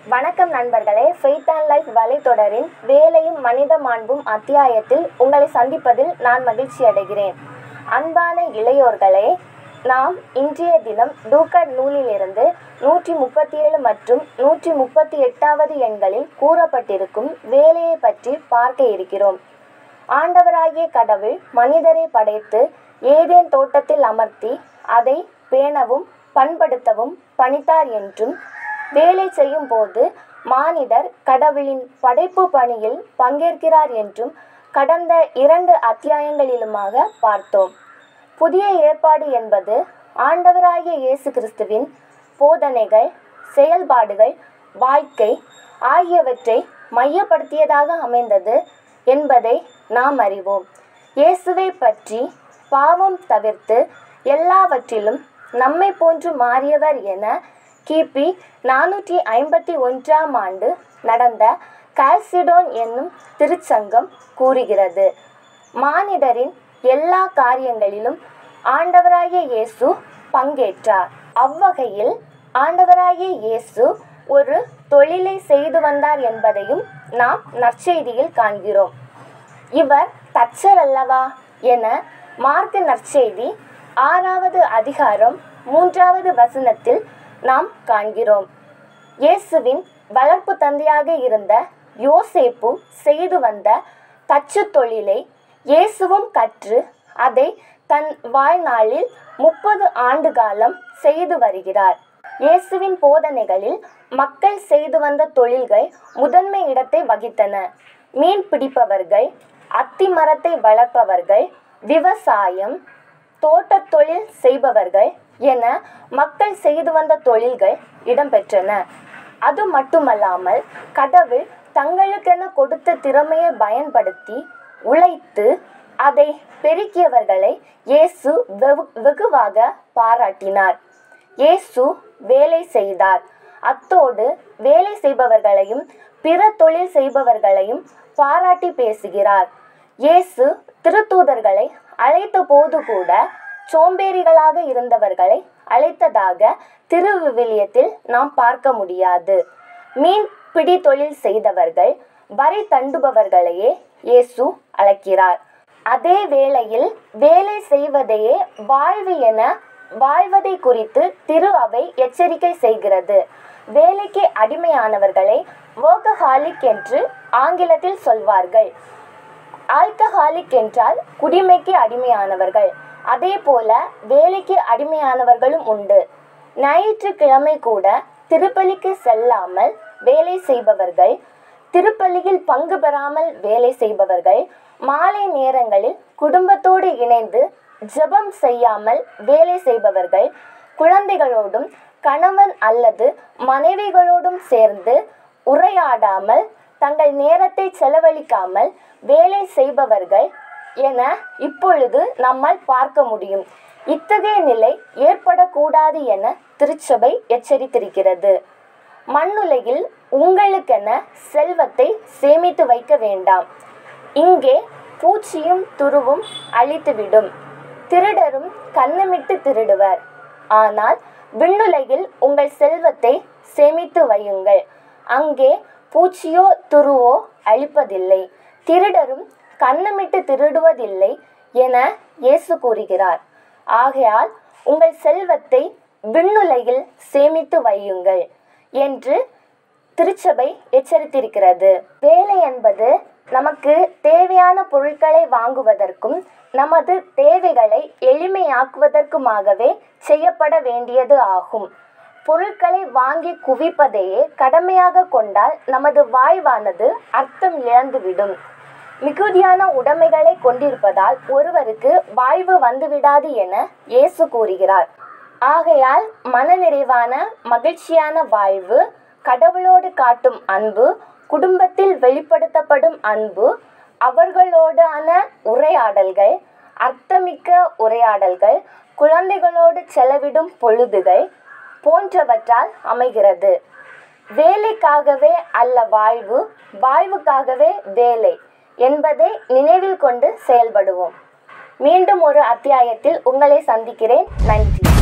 வணக்கம் நண்பர்களே faith and life வலைத்தொடரின் வேலையும் மனித மாண்பும் அத்தியாயத்தில் உங்களை சந்திப்பதில் நான் மகிழ்ச்சி அடைகிறேன் அன்பான இளையோர்களே நாம் இன்றைய தினம் டூக்கட் நூலிலிருந்து நூற்றி முப்பத்தி ஏழு மற்றும் நூற்றி முப்பத்தி எட்டாவது எண்களில் கூறப்பட்டிருக்கும் வேலையை பற்றி பார்க்க இருக்கிறோம் ஆண்டவராகிய கடவுள் மனிதரை படைத்து ஏதேன் தோட்டத்தில் அமர்த்தி அதை பேணவும் பண்படுத்தவும் பணித்தார் என்றும் வேலை செய்யும் போது மானிடர் கடவுளின் படைப்பு பணியில் பங்கேற்கிறார் என்றும் கடந்த இரண்டு அத்தியாயங்களிலுமாக பார்த்தோம் புதிய ஏற்பாடு என்பது ஆண்டவராகிய இயேசு கிறிஸ்துவின் போதனைகள் செயல்பாடுகள் வாழ்க்கை ஆகியவற்றை மையப்படுத்தியதாக அமைந்தது என்பதை நாம் அறிவோம் இயேசுவை பற்றி பாவம் தவிர்த்து எல்லாவற்றிலும் நம்மை போன்று மாறியவர் என கிபி நானூற்றி ஐம்பத்தி ஒன்றாம் ஆண்டு நடந்த கால்சிடோன் என்னும் திருச்சங்கம் கூறுகிறது மானிடரின் எல்லா காரியங்களிலும் ஆண்டவராகிய இயேசு பங்கேற்றார் அவ்வகையில் ஆண்டவராகிய இயேசு ஒரு தொழிலை செய்து வந்தார் என்பதையும் நாம் நற்செய்தியில் காண்கிறோம் இவர் தச்சர் அல்லவா என மார்க்கு நற்செய்தி ஆறாவது அதிகாரம் மூன்றாவது வசனத்தில் நாம் காண்கிறோம் இயேசுவின் வளர்ப்பு தந்தையாக இருந்த யோசேப்பு செய்து வந்த தச்சு தொழிலை இயேசுவும் கற்று அதை தன் வாழ்நாளில் முப்பது ஆண்டு காலம் செய்து வருகிறார் இயேசுவின் போதனைகளில் மக்கள் செய்து வந்த தொழில்கள் முதன்மை இடத்தை வகித்தன மீன் பிடிப்பவர்கள் அத்தி மரத்தை வளர்ப்பவர்கள் விவசாயம் தோட்டத் தொழில் செய்பவர்கள் என மக்கள் செய்து வந்த தொழில்கள் இடம்பெற்றன அது மட்டுமல்லாமல் கடவுள் தங்களுக்கென கொடுத்த திறமையை பயன்படுத்தி உழைத்து அதை பெருக்கியவர்களை இயேசு வெகு வெகுவாக பாராட்டினார் இயேசு வேலை செய்தார் அத்தோடு வேலை செய்பவர்களையும் பிற தொழில் செய்பவர்களையும் பாராட்டி பேசுகிறார் இயேசு திருத்தூதர்களை அழைத்த போது கூட சோம்பேறிகளாக இருந்தவர்களை அழைத்ததாக திருவிவிலியத்தில் நாம் பார்க்க முடியாது மீன் பிடி தொழில் செய்தவர்கள் வரி தண்டுபவர்களையே இயேசு அழைக்கிறார் அதே வேளையில் வேலை செய்வதையே வாழ்வு என வாழ்வதை குறித்து திரு அவை எச்சரிக்கை செய்கிறது வேலைக்கு அடிமையானவர்களை ஒர்க்கஹாலிக் என்று ஆங்கிலத்தில் சொல்வார்கள் ஆல்கஹாலிக் என்றால் குடிமைக்கு அடிமையானவர்கள் அதே போல வேலைக்கு அடிமையானவர்களும் உண்டு ஞாயிற்றுக்கிழமை கூட திருப்பலிக்கு செல்லாமல் வேலை செய்பவர்கள் திருப்பலியில் பங்கு பெறாமல் வேலை செய்பவர்கள் மாலை நேரங்களில் குடும்பத்தோடு இணைந்து ஜெபம் செய்யாமல் வேலை செய்பவர்கள் குழந்தைகளோடும் கணவன் அல்லது மனைவிகளோடும் சேர்ந்து உரையாடாமல் தங்கள் நேரத்தை செலவழிக்காமல் வேலை செய்பவர்கள் என இப்பொழுது நம்மால் பார்க்க முடியும் இத்தகைய நிலை ஏற்படக்கூடாது என திருச்சபை எச்சரித்திருக்கிறது மண்ணுலகில் உங்களுக்கென செல்வத்தை சேமித்து வைக்க வேண்டாம் இங்கே பூச்சியும் துருவும் அழித்துவிடும் திருடரும் கண்ணமிட்டு திருடுவர் ஆனால் விண்ணுலகில் உங்கள் செல்வத்தை சேமித்து வையுங்கள் அங்கே பூச்சியோ துருவோ அழிப்பதில்லை திருடரும் கண்ணமிட்டு திருடுவதில்லை என இயேசு கூறுகிறார் ஆகையால் உங்கள் செல்வத்தை விண்ணுலகில் சேமித்து வையுங்கள் என்று திருச்சபை எச்சரித்திருக்கிறது வேலை என்பது நமக்கு தேவையான பொருட்களை வாங்குவதற்கும் நமது தேவைகளை எளிமையாக்குவதற்குமாகவே செய்யப்பட வேண்டியது ஆகும் பொருட்களை வாங்கி குவிப்பதையே கடமையாக கொண்டால் நமது வாழ்வானது அர்த்தம் இழந்துவிடும் மிகுதியான உடைமைகளை கொண்டிருப்பதால் ஒருவருக்கு வாழ்வு வந்துவிடாது என இயேசு கூறுகிறார் ஆகையால் மனநிறைவான மகிழ்ச்சியான வாழ்வு கடவுளோடு காட்டும் அன்பு குடும்பத்தில் வெளிப்படுத்தப்படும் அன்பு அவர்களோடான உரையாடல்கள் அர்த்தமிக்க உரையாடல்கள் குழந்தைகளோடு செலவிடும் பொழுதுகள் போன்றவற்றால் அமைகிறது வேலைக்காகவே அல்ல வாழ்வு வாழ்வுக்காகவே வேலை என்பதை நினைவில் கொண்டு செயல்படுவோம் மீண்டும் ஒரு அத்தியாயத்தில் உங்களை சந்திக்கிறேன் நன்றி